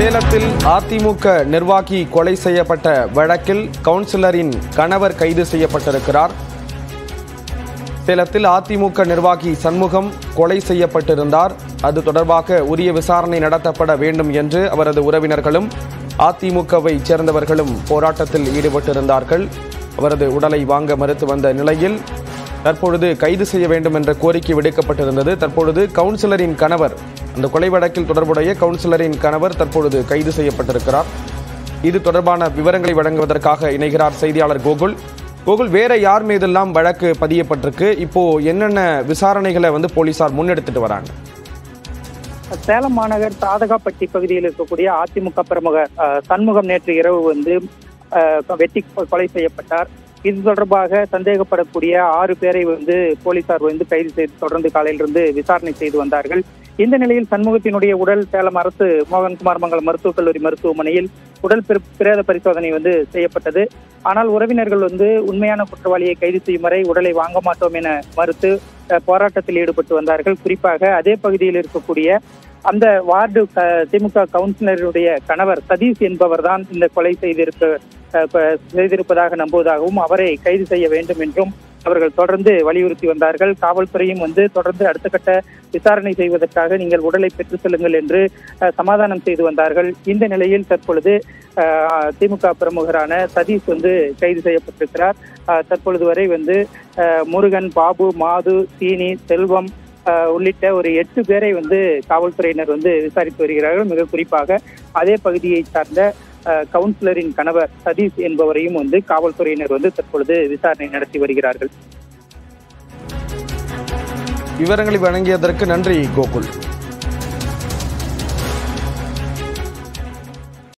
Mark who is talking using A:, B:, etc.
A: சேலத்தில் அதிமுக நிர்வாகி கொலை செய்யப்பட்ட வழக்கில் கவுன்சிலரின் கணவர் கைது செய்யப்பட்டிருக்கிறார் சேலத்தில் அதிமுக நிர்வாகி சண்முகம் கொலை செய்யப்பட்டிருந்தார் அது தொடர்பாக உரிய விசாரணை நடத்தப்பட வேண்டும் என்று அவரது உறவினர்களும் அதிமுகவை சேர்ந்தவர்களும் போராட்டத்தில் ஈடுபட்டிருந்தார்கள் அவரது உடலை வாங்க மறுத்து வந்த நிலையில் தற்பொழுது கைது செய்ய வேண்டும் என்ற கோரிக்கை விடுக்கப்பட்டிருந்தது தற்பொழுது கவுன்சிலரின் கணவர் அந்த கொலை வழக்கில் தொடர்புடைய கவுன்சிலரின் கணவர் தற்பொழுது கைது செய்யப்பட்டிருக்கிறார் இது தொடர்பான விவரங்களை வழங்குவதற்காக இணைகிறார் செய்தியாளர் கோகுல் கோகுல் வேற யார் மீதெல்லாம் வழக்கு பதியப்பட்டிருக்கு இப்போ என்னென்ன விசாரணைகளை வந்து போலீசார் முன்னெடுத்துட்டு வராங்க
B: சேலம் மாநகர் தாதகாப்பட்டி பகுதியில் இருக்கக்கூடிய அதிமுக பிரமுகர் அஹ், சண்முகம் நேற்று இரவு வந்து அஹ், வெட்டி கொ- கொலை செய்யப்பட்டார் இது தொடர்பாக சந்தேகப்படக்கூடிய ஆறு பேரை வந்து போலீசார் வந்து கைது செய்து தொடர்ந்து காலையிலிருந்து விசாரணை செய்து வந்தார்கள் இந்த நிலையில் சண்முகத்தினுடைய உடல் சேலம் அரசு மோகன்குமார் மங்கலம் மருத்துவக் கல்லூரி மருத்துவமனையில் உடல் பிர- பிரேத பரிசோதனை வந்து செய்யப்பட்டது ஆனால் உறவினர்கள் வந்து உண்மையான குற்றவாளியை கைது செய்யும் வரை உடலை வாங்க மாட்டோம் என மறுத்து அஹ், போராட்டத்தில் ஈடுபட்டு வந்தார்கள் குறிப்பாக அதே பகுதியில் இருக்கக்கூடிய அந்த வார்டு க- திமுக கவுன்சிலருடைய கணவர் சதீஷ் என்பவர் தான் இந்த கொலை செய்திருக்க அஹ், கொ- செய்திருப்பதாக நம்புவதாகவும் அவரை கைது செய்ய வேண்டும் என்றும் அவர்கள் தொடர்ந்து வலியுறுத்தி வந்தார்கள் காவல்துறையும் வந்து தொடர்ந்து அடுத்த கட்ட விசாரணை செய்வதற்காக நீங்கள் உடலை பெற்றுச் செல்லுங்கள் என்று அஹ், சமாதானம் செய்து வந்தார்கள் இந்த நிலையில் தற்பொழுது அஹ், திமுக பிரமுகரான சதீஷ் வந்து கைது செய்யப்பட்டிருக்கிறார் அஹ், தற்பொழுது வரை வந்து அஹ், முருகன் பாபு மாது சீனி செல்வம் அஹ், உள்ளிட்ட ஒரு எட்டு பேரை வந்து காவல்துறையினர் வந்து விசாரித்து வருகிறார்கள் மிக குறிப்பாக அதே பகுதியை சார்ந்த அஹ், கவுன்சிலரின் கணவர் சதீஷ் என்பவரையும் வந்து காவல்துறையினர் வந்து தற்பொழுது விசாரணை நடத்தி வருகிறார்கள்
A: விவரங்களை வழங்கியதற்கு நன்றி கோகுல்